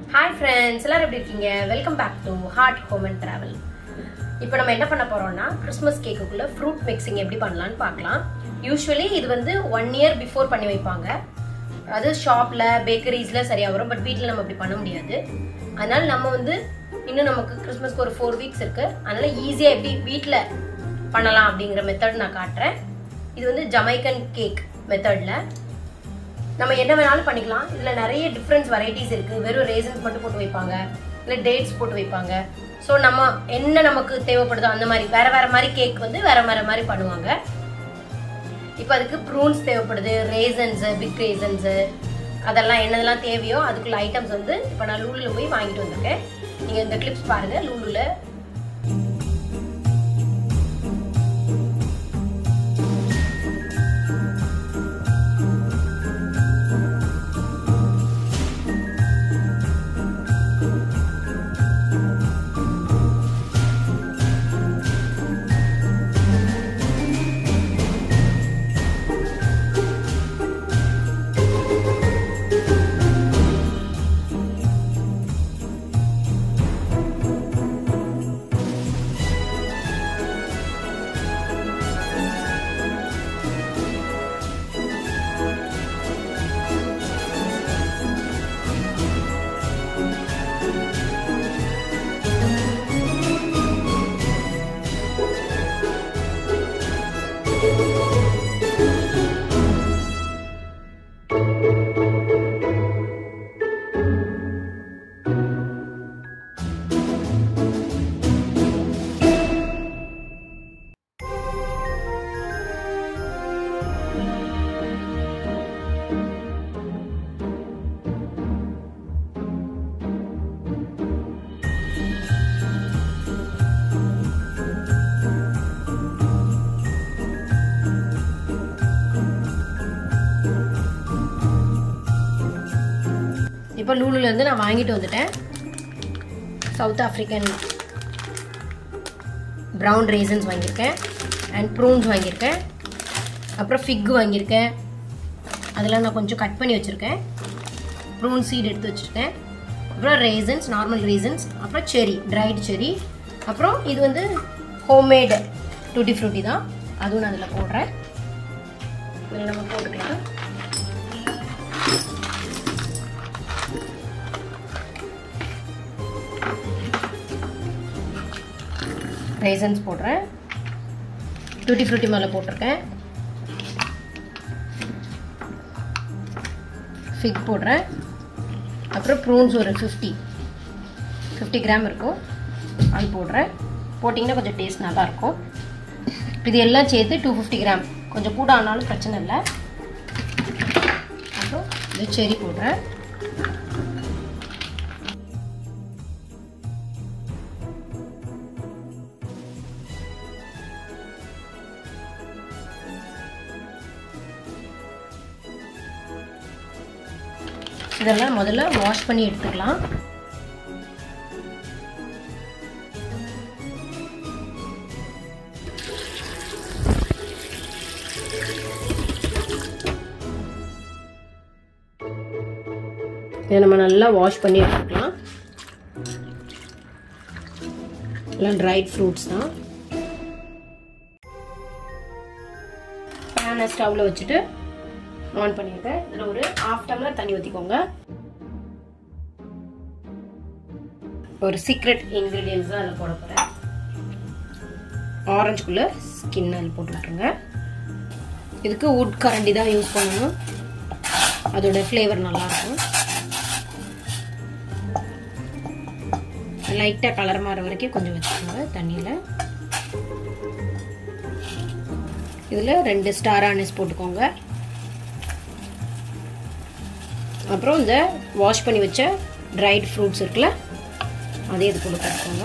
hi friends எல்லாரும் எப்படி இருக்கீங்க welcome back to heart home and travel இப்போ நம்ம என்ன பண்ண போறோம்னா கிறிஸ்மஸ் கேக்குக்குள்ள ஃப்ரூட் மிக்சிங் எப்படி பண்ணலாம்னு பார்க்கலாம் யூஸ்வலி இது வந்து ஒன் இயர் பிஃபோர் பண்ணி வைப்பாங்க அது ஷாப்ல பேக்கரிஸ்ல சரியா வரும் பட் வீட்டில் நம்ம அப்படி பண்ண முடியாது அதனால நம்ம வந்து இன்னும் நமக்கு கிறிஸ்மஸ்க்கு ஒரு ஃபோர் வீக்ஸ் இருக்கு அதனால ஈஸியாக எப்படி வீட்டில் பண்ணலாம் அப்படிங்கிற மெத்தட் நான் காட்டுறேன் இது வந்து ஜமைக்கன் கேக் மெத்தட்ல நம்ம என்ன வேணாலும் பண்ணிக்கலாம் இதுல நிறைய டிஃப்ரெண்ட்ஸ் வெரைட்டிஸ் இருக்கு வெறும் ரேசன்ஸ் மட்டும் போட்டு வைப்பாங்க இல்ல டேட்ஸ் போட்டு வைப்பாங்க ஸோ நம்ம என்ன நமக்கு தேவைப்படுதோ அந்த மாதிரி வேற வேற மாதிரி கேக் வந்து வேற வேற மாதிரி பண்ணுவாங்க இப்போ அதுக்கு ப்ரூன்ஸ் தேவைப்படுது ரேசன்ஸ் பிக் ரேசன்ஸ் அதெல்லாம் என்னதெல்லாம் தேவையோ அதுக்குள்ள ஐட்டம்ஸ் வந்து இப்போ நான் லூலுல போய் வாங்கிட்டு வந்திருக்கேன் நீங்க இந்த கிளிப்ஸ் பாருங்க லூலுல இப்போ லூலுலேருந்து நான் வாங்கிட்டு வந்துட்டேன் சவுத் ஆஃப்ரிக்கன் ப்ரௌன் ரேசன்ஸ் வாங்கியிருக்கேன் அண்ட் ப்ரூன்ஸ் வாங்கியிருக்கேன் அப்புறம் ஃபிக் வாங்கியிருக்கேன் அதெல்லாம் நான் கொஞ்சம் கட் பண்ணி வச்சுருக்கேன் ப்ரூன் சீட் எடுத்து வச்சுருக்கேன் அப்புறம் ரேசன்ஸ் நார்மல் ரேசன்ஸ் அப்புறம் செரி ட்ரைடு செரி அப்புறம் இது வந்து ஹோம்மேடு டூட்டி ஃப்ரூட்டி தான் அதுவும் நான் அதில் போடுறேன் இதில் நம்ம போட்டுக்கலாம் ரேசன்ஸ் போடுறேன் டூட்டி ஃப்ரூட்டி மேலே போட்டிருக்கேன் ஃபிக் போடுறேன் அப்புறம் ப்ரூன்ஸ் ஒரு ஃபிஃப்டி ஃபிஃப்டி கிராம் இருக்கும் அது போடுறேன் போட்டிங்கன்னா கொஞ்சம் டேஸ்ட் நல்லாயிருக்கும் இது எல்லாம் சேர்த்து டூ ஃபிஃப்டி கிராம் கொஞ்சம் கூட ஆனாலும் பிரச்சனை இல்லை அப்புறம் இது செரி போடுறேன் இதெல்லாம் முதல்ல வாஷ் பண்ணி எடுத்துக்கலாம் இதை நம்ம நல்லா வாஷ் பண்ணி எடுத்துக்கலாம் எல்லாம் ட்ரைட் ஃப்ரூட்ஸ் தான் பேனை ஸ்டவ்வில் வச்சுட்டு ஆன் பண்ணியிருக்கேன் இதில் ஒரு ஹாஃப் டம்ளர் தண்ணி ஊற்றிக்கோங்க ஒரு சீக்ரெட் இன்க்ரீடியன்ஸ் தான் அதில் போட போகிறேன் ஆரஞ்சுக்குள்ளே ஸ்கின் அதில் போட்டு விட்ருங்க இதுக்கு உட் கரண்டி தான் யூஸ் பண்ணணும் அதோட ஃப்ளேவர் நல்லாயிருக்கும் லைட்டாக கலர் மாற வரைக்கும் கொஞ்சம் வச்சுக்கோங்க தண்ணியில் இதில் ரெண்டு ஸ்டார் ஆனிஸ் போட்டுக்கோங்க அப்புறம் இந்த வாஷ் பண்ணி வச்ச ட்ரைட் ஃப்ரூட்ஸ் இருக்குல்ல அதே இது கூட கற்றுக்கோங்க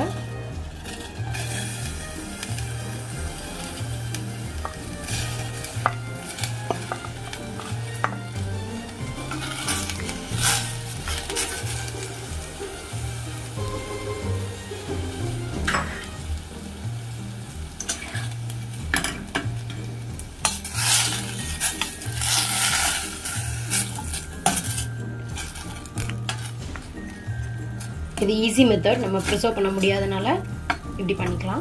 இது ஈஸி மெத்தட் நம்ம ப்ரிசர்வ் பண்ண முடியாதனால இப்படி பண்ணிக்கலாம்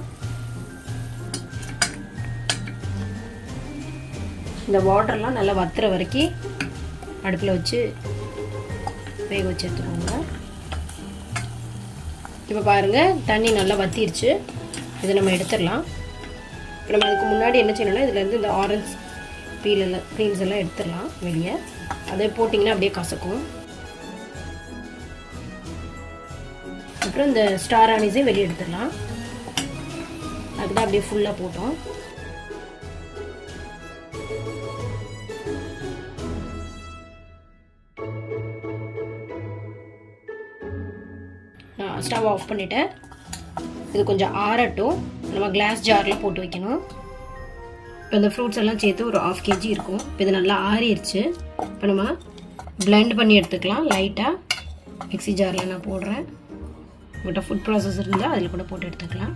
இந்த வாட்டர்லாம் நல்லா வத்துற வரைக்கும் அடுப்பில் வச்சு வேக வச்சு எடுத்துக்கோங்க இப்போ பாருங்கள் தண்ணி நல்லா வத்திருச்சு இதை நம்ம எடுத்துடலாம் இப்போ நம்ம அதுக்கு முன்னாடி என்ன செய்யணும்னா இதுலேருந்து இந்த ஆரஞ்ச் பீல் எல்லாம் பீல்ஸ் எல்லாம் எடுத்துடலாம் வெளியே அதை போட்டிங்கன்னா அப்படியே கசக்கும் அப்புறம் இந்த ஸ்டார் ஆனிஸையும் வெளியே எடுத்துடலாம் அதுதான் அப்படியே ஃபுல்லாக போட்டோம் நான் ஸ்டவ் ஆஃப் பண்ணிவிட்டேன் இது கொஞ்சம் ஆறட்டும் நம்ம கிளாஸ் ஜாரில் போட்டு வைக்கணும் இப்போ இந்த ஃப்ரூட்ஸ் எல்லாம் சேர்த்து ஒரு ஆஃப் கேஜி இருக்கும் இப்போ இது நல்லா ஆறிடுச்சு இப்போ நம்ம பிளெண்ட் பண்ணி எடுத்துக்கலாம் லைட்டாக மிக்ஸி ஜாரில் நான் போடுறேன் உங்கள்கிட்ட ஃபுட் ப்ராசஸ் இருந்தால் அதில் கூட போட்டு எடுத்துக்கலாம்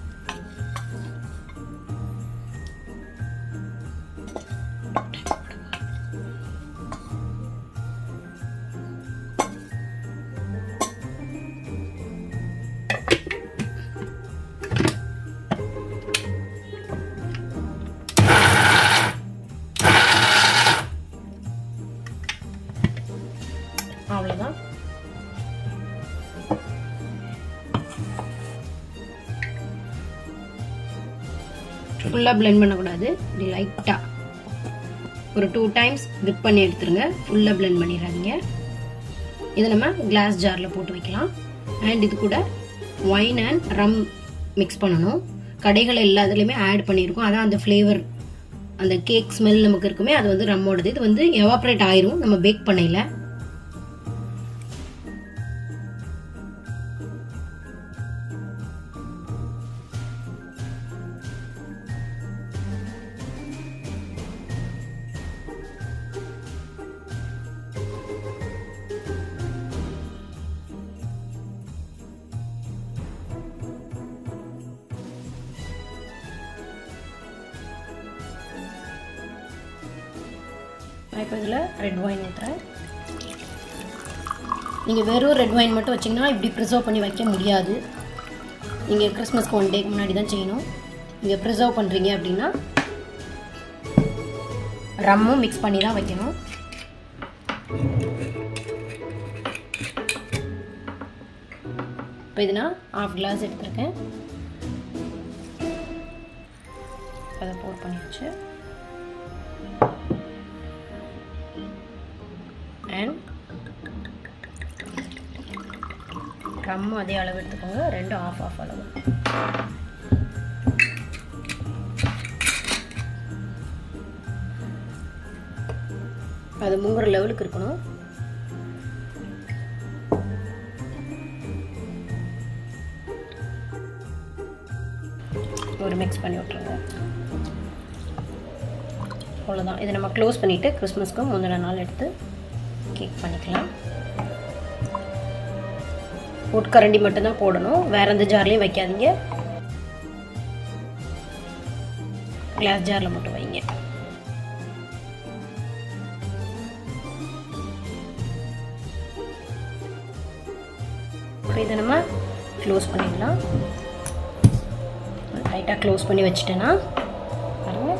அவ்வளோதான் ஃபுல்லாக பிளெண்ட் பண்ணக்கூடாது இப்படி லைட்டாக ஒரு டூ டைம்ஸ் விப் பண்ணி எடுத்துருங்க ஃபுல்லாக பிளெண்ட் பண்ணிடாதீங்க இதை நம்ம கிளாஸ் ஜாரில் போட்டு வைக்கலாம் அண்ட் இது கூட ஒயின் அண்ட் ரம் மிக்ஸ் பண்ணணும் கடைகள் எல்லாத்துலேயுமே ஆட் பண்ணியிருக்கோம் அதான் அந்த ஃப்ளேவர் அந்த கேக் ஸ்மெல் நமக்கு இருக்குமே அது வந்து ரம்மோடது இது வந்து எவாப்ரேட் ஆயிரும் நம்ம பேக் பண்ணையில் நான் இப்போ இதில் ரெட் ஒயின் ஊற்றுறேன் நீங்கள் வெறும் ரெட் ஒயின் மட்டும் வச்சிங்கன்னா இப்படி ப்ரிசர்வ் பண்ணி வைக்க முடியாது நீங்கள் கிறிஸ்மஸ்க்கு ஒன் டேக்கு முன்னாடி தான் செய்யணும் நீங்கள் ப்ரிசர்வ் பண்ணுறீங்க அப்படின்னா ரம்மும் மிக்ஸ் பண்ணி தான் வைக்கணும் இப்போ இது நான் ஆஃப் கிளாஸ் எடுத்திருக்கேன் அதை போர் பண்ணிடுச்சு அண்ட் ரம் அதே அளவு எடுத்துக்கோங்க ரெண்டும் ஆஃப் ஆஃப் அளவு அது முங்குற லெவலுக்கு இருக்கணும் ஒரு மிக்ஸ் பண்ணி விட்ருங்க அவ்வளோதான் இதை நம்ம க்ளோஸ் பண்ணிவிட்டு கிறிஸ்மஸ்க்கு முந்தின நாள் எடுத்து கேக் பண்ணிக்கலாம் உட்கரண்டி மட்டும்தான் போடணும் வேற எந்த ஜார்லையும் வைக்காதீங்க கிளாஸ் ஜாரில் மட்டும் வைங்க இதை நம்ம க்ளோஸ் பண்ணிடலாம் லைட்டாக க்ளோஸ் பண்ணி வச்சுட்டேன்னா பாருங்கள்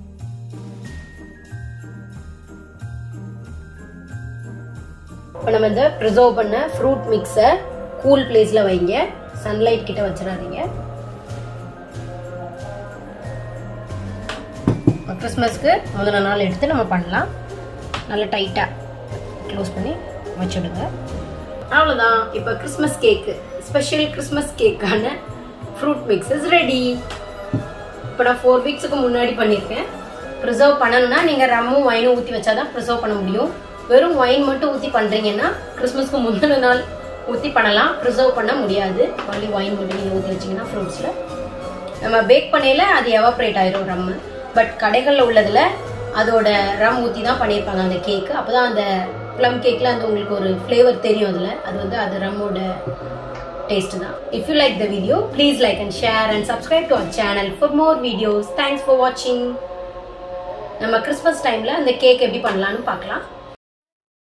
இப்போ நம்ம இந்த ப்ரிசர்வ் பண்ண ஃப்ரூட் மிக்ஸை கூல் பிளேஸில் வைங்க சன்லைட் கிட்ட வச்சிடாதீங்க கிறிஸ்மஸ்க்கு முதல் நாள் எடுத்து நம்ம பண்ணலாம் நல்லா டைட்டாக க்ளோஸ் பண்ணி வச்சுடுங்க அவ்வளோதான் இப்போ கிறிஸ்மஸ் கேக்கு ஸ்பெஷல் கிறிஸ்மஸ் கேக்கான ஃப்ரூட் மிக்ஸஸ் ரெடி இப்போ நான் ஃபோர் வீக்ஸுக்கு முன்னாடி பண்ணியிருக்கேன் ப்ரிசர்வ் பண்ணணும்னா நீங்கள் ரம்மும் ஒயினும் ஊற்றி வச்சா தான் ப்ரிசர்வ் பண்ண முடியும் வெறும் ஒயின் மட்டும் ஊற்றி பண்ணுறீங்கன்னா கிறிஸ்மஸ்க்கு முந்தின நாள் ஊற்றி பண்ணலாம் ப்ரிசர்வ் பண்ண முடியாது ஒன்லி ஒயின் மட்டும் நீங்கள் ஊற்றி வச்சிங்கன்னா ஃப்ரூட்ஸில் நம்ம பேக் பண்ணையில் அது எவாப்ரேட் ஆயிரும் ரம்மு பட் கடைகளில் உள்ளதில் அதோட ரம் ஊற்றி தான் பண்ணியிருப்பாங்க அந்த கேக்கு அப்போ தான் அந்த ப்ளம் கேக்கில் அந்த உங்களுக்கு ஒரு ஃப்ளேவர் தெரியும் அதில் அது வந்து அது ரம்மோட டேஸ்ட் தான் if you like the video please like and share and subscribe to our channel for more videos thanks for வாட்சிங் நம்ம கிறிஸ்மஸ் டைமில் அந்த கேக் எப்படி பண்ணலான்னு பார்க்கலாம்